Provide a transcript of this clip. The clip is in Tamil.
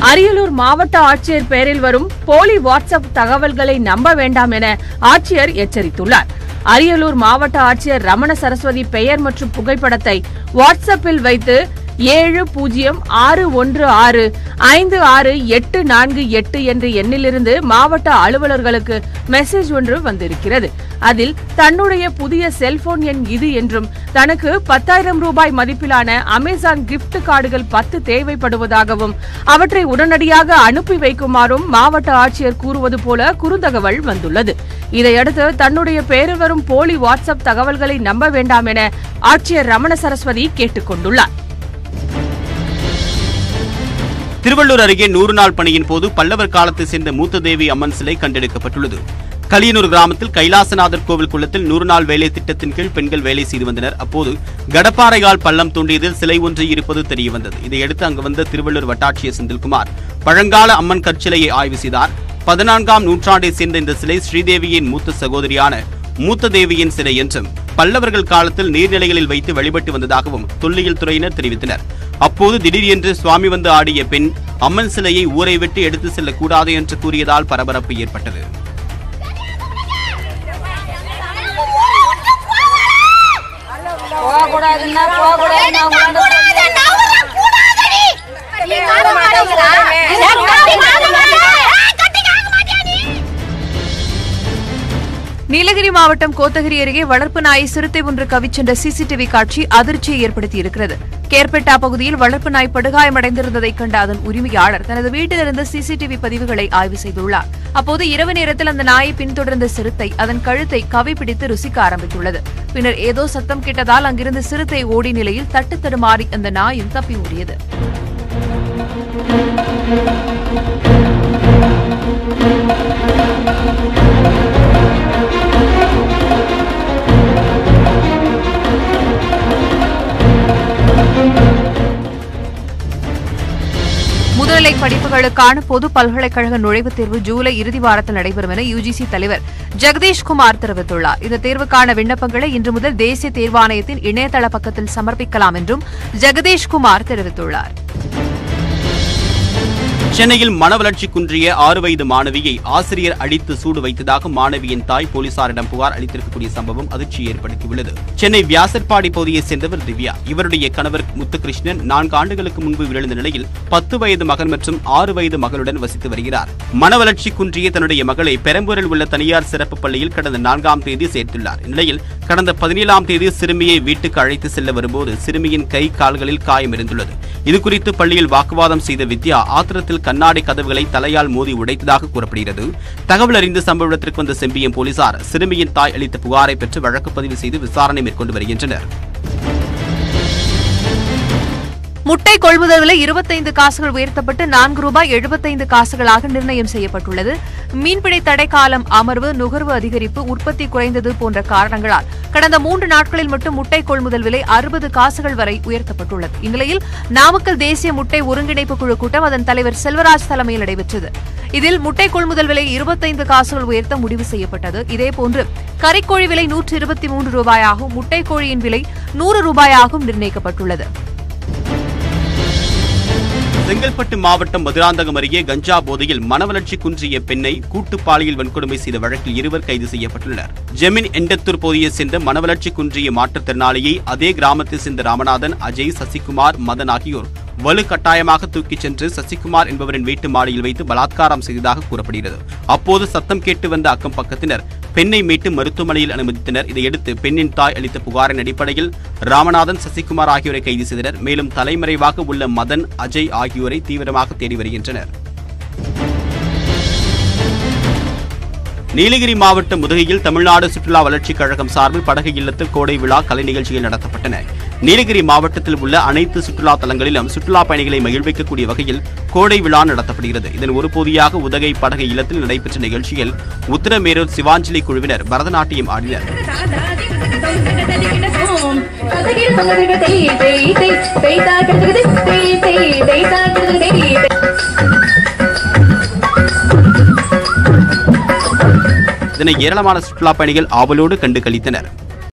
அரியலூர் மாவட்ட ஆட்சியர் பெயரில் வரும் போலி வாட்ஸ்அப் தகவல்களை நம்ப வேண்டாம் என ஆட்சியர் எச்சரித்துள்ளார் அரியலூர் மாவட்ட ஆட்சியர் ரமண சரஸ்வதி பெயர் மற்றும் புகைப்படத்தை வாட்ஸ்அப்பில் வைத்து ஏழு பூஜ்ஜியம் ஆறு ஒன்று ஆறு ஐந்து ஆறு எட்டு நான்கு எட்டு என்ற எண்ணிலிருந்து மாவட்ட அலுவலர்களுக்கு மெசேஜ் ஒன்று வந்திருக்கிறது அதில் தன்னுடைய புதிய செல்போன் எண் இது என்றும் தனக்கு பத்தாயிரம் ரூபாய் மதிப்பிலான அமேசான் கிஃப்ட் கார்டுகள் பத்து தேவைப்படுவதாகவும் அவற்றை உடனடியாக அனுப்பி வைக்குமாறும் மாவட்ட ஆட்சியர் கூறுவது போல குறுந்தகவல் வந்துள்ளது இதையடுத்து தன்னுடைய பெயரில் வரும் போலி வாட்ஸ்அப் தகவல்களை நம்ப வேண்டாம் என ஆட்சியர் ரமண சரஸ்வதி கேட்டுக் கொண்டுள்ளார் திருவள்ளூர் அருகே நூறு நாள் பணியின் போது பல்லவர் காலத்தை சேர்ந்த மூத்த தேவி அம்மன் சிலை கண்டெடுக்கப்பட்டுள்ளது கலியனூர் கிராமத்தில் கைலாசநாதர் கோவில் குளத்தில் நூறு நாள் வேலை திட்டத்தின் கீழ் பெண்கள் வேலை செய்து வந்தனர் அப்போது கடப்பாறையால் பள்ளம் தோண்டியதில் சிலை ஒன்று இருப்பது தெரியவந்தது இதையடுத்து அங்கு வந்த திருவள்ளூர் வட்டாட்சியர் செந்தில்குமார் பழங்கால அம்மன் கற்சிலையை ஆய்வு செய்தார் பதினான்காம் நூற்றாண்டை சேர்ந்த இந்த சிலை ஸ்ரீதேவியின் மூத்த சகோதரியான மூத்த தேவியின் சிலை என்றும் பல்லவர்கள் காலத்தில் நீர்நிலைகளில் வைத்து வழிபட்டு வந்ததாகவும் தொல்லியல் துறையினர் தெரிவித்தனர் அப்போது திடீரென்று சுவாமி வந்து ஆடிய பெண் அம்மன் சிலையை ஊரை விட்டு எடுத்து செல்லக்கூடாது என்று கூறியதால் பரபரப்பு ஏற்பட்டது போகக்கூடாதுன்னா போகக்கூடாதுன்னா நீலகிரி மாவட்டம் கோத்தகிரி அருகே வளர்ப்பு நாயை சிறுத்தை ஒன்று கவிச்சென்ற சிசிடிவி காட்சி அதிர்ச்சியை ஏற்படுத்தியிருக்கிறது கேர்பெட்டா பகுதியில் வளர்ப்பு நாய் படுகாயமடைந்திருந்ததைக் கண்ட அதன் உரிமையாளர் தனது வீட்டிலிருந்து சிசிடிவி பதிவுகளை ஆய்வு செய்துள்ளார் அப்போது இரவு நேரத்தில் அந்த நாயை பின்தொடர்ந்த சிறுத்தை அதன் கழுத்தை கவி பிடித்து ருசிக்க ஆரம்பித்துள்ளது பின்னர் ஏதோ சத்தம் கேட்டதால் அங்கிருந்து சிறுத்தை ஓடி நிலையில் தட்டு தடுமாறி அந்த நாயும் தப்பி ஓடியது முதுநிலை படிப்புகளுக்கான பொது பல்கலைக்கழக நுழைவுத் தேர்வு ஜூலை இறுதி வாரத்தில் நடைபெறும் என யுஜிசி தலைவர் ஜெகதீஷ் குமார் தெரிவித்துள்ளார் இந்த தேர்வுக்கான விண்ணப்பங்களை இன்று முதல் தேசிய தேர்வாணையத்தின் இணையதள பக்கத்தில் சமர்ப்பிக்கலாம் என்றும் ஜெகதீஷ் குமார் தெரிவித்துள்ளார் சென்னையில் மனவளர்ச்சி குன்றிய ஆறு வயது மாணவியை ஆசிரியர் அடித்து சூடு வைத்ததாக மாணவியின் தாய் போலீசாரிடம் புகார் அளித்திருக்கக்கூடிய சம்பவம் அதிர்ச்சி ஏற்படுத்தியுள்ளது சென்னை வியாசர்பாடி பகுதியைச் சேர்ந்தவர் திவ்யா இவருடைய கணவர் முத்துகிருஷ்ணன் நான்கு ஆண்டுகளுக்கு முன்பு விழுந்த நிலையில் பத்து வயது மகன் மற்றும் ஆறு வயது மகளுடன் வசித்து வருகிறார் மனவளர்ச்சி குன்றிய தன்னுடைய மகளை பெரம்பூரில் உள்ள தனியார் சிறப்பு பள்ளியில் கடந்த நான்காம் தேதி சேர்த்துள்ளார் இந்நிலையில் கடந்த பதினேழாம் தேதி சிறுமியை வீட்டுக்கு அழைத்து செல்ல வரும்போது சிறுமியின் கை கால்களில் காயம் இருந்துள்ளது இதுகுறித்து பள்ளியில் வாக்குவாதம் செய்த வித்யா ஆத்திரத்தில் கண்ணாடி கதவுகளை தலையால் மோதி உடைத்ததாக கூறப்படுகிறது தகவல் அறிந்து சம்பவ இடத்திற்கு வந்த செம்பியம் போலீசார் சிறுமியின் தாய் அளித்த புகாரை பெற்று வழக்கு பதிவு செய்து விசாரணை மேற்கொண்டு வருகின்றனர் முட்டை கொள்முதல் விலை இருபத்தைந்து காசுகள் உயர்த்தப்பட்டு நான்கு ரூபாய் எழுபத்தைந்து காசுகளாக நிர்ணயம் செய்யப்பட்டுள்ளது மீன்பிடி தடை காலம் அமர்வு நுகர்வு அதிகரிப்பு உற்பத்தி குறைந்தது போன்ற காரணங்களால் கடந்த மூன்று நாட்களில் மட்டும் முட்டை கொள்முதல் விலை அறுபது காசுகள் வரை உயர்த்தப்பட்டுள்ளது இந்நிலையில் நாமக்கல் தேசிய முட்டை ஒருங்கிணைப்பு குழு கூட்டம் அதன் தலைவர் செல்வராஜ் தலைமையில் நடைபெற்றது இதில் முட்டை கொள்முதல் விலை இருபத்தைந்து காசுகள் உயர்த்த முடிவு செய்யப்பட்டது இதேபோன்று கறிக்கோழி விலை நூற்று இருபத்தி மூன்று ரூபாயாகவும் முட்டை கோழியின் விலை நூறு ரூபாயாகவும் நிர்ணயிக்கப்பட்டுள்ளது செங்கல்பட்டு மாவட்டம் மதுராந்தகம் அருகே கஞ்சா போதையில் மனவளர்ச்சி குன்றிய பெண்ணை கூட்டு பாலியல் வன்கொடுமை செய்த வழக்கில் இருவர் கைது செய்யப்பட்டுள்ளனர் ஜெமின் எண்டத்தூர் பகுதியைச் சேர்ந்த மனவளர்ச்சி குன்றிய மாற்றுத்திறனாளியை அதே கிராமத்தைச் சேர்ந்த ராமநாதன் அஜய் சசிகுமார் மதன் ஆகியோர் வலு கட்டாயமாக தூக்கிச் சென்று சசிகுமார் என்பவரின் வீட்டு மாடியில் வைத்து பலாத்காரம் செய்ததாக கூறப்படுகிறது அப்போது சத்தம் கேட்டு வந்த அக்கம் பக்கத்தினர் பெண்ணை மீட்டு மருத்துவமனையில் அனுமதித்தனர் இதையடுத்து பெண்ணின் தாய் அளித்த புகாரின் அடிப்படையில் ராமநாதன் சசிகுமார் ஆகியோரை கைது செய்தனர் மேலும் தலைமறைவாக உள்ள மதன் அஜய் ஆகியோரை தீவிரமாக தேடி வருகின்றனர் நீலகிரி மாவட்டம் முதுகையில் தமிழ்நாடு சுற்றுலா வளர்ச்சிக் கழகம் சார்பில் படகு இல்லத்தில் கோடை விழா கலை நிகழ்ச்சிகள் நடத்தப்பட்டன நீலகிரி மாவட்டத்தில் உள்ள அனைத்து சுற்றுலா தலங்களிலும் சுற்றுலா பயணிகளை மகிழ்விக்கக்கூடிய வகையில் கோடை விழா நடத்தப்படுகிறது இதன் ஒரு பகுதியாக உதகை படகு இல்லத்தில் நடைபெற்ற நிகழ்ச்சியில் உத்தரமேரூர் சிவாஞ்சலி குழுவினர் பரதநாட்டியம் ஆடினர் இதனை ஏராளமான சுற்றுலா பயணிகள் ஆவலோடு கண்டு களித்தனர்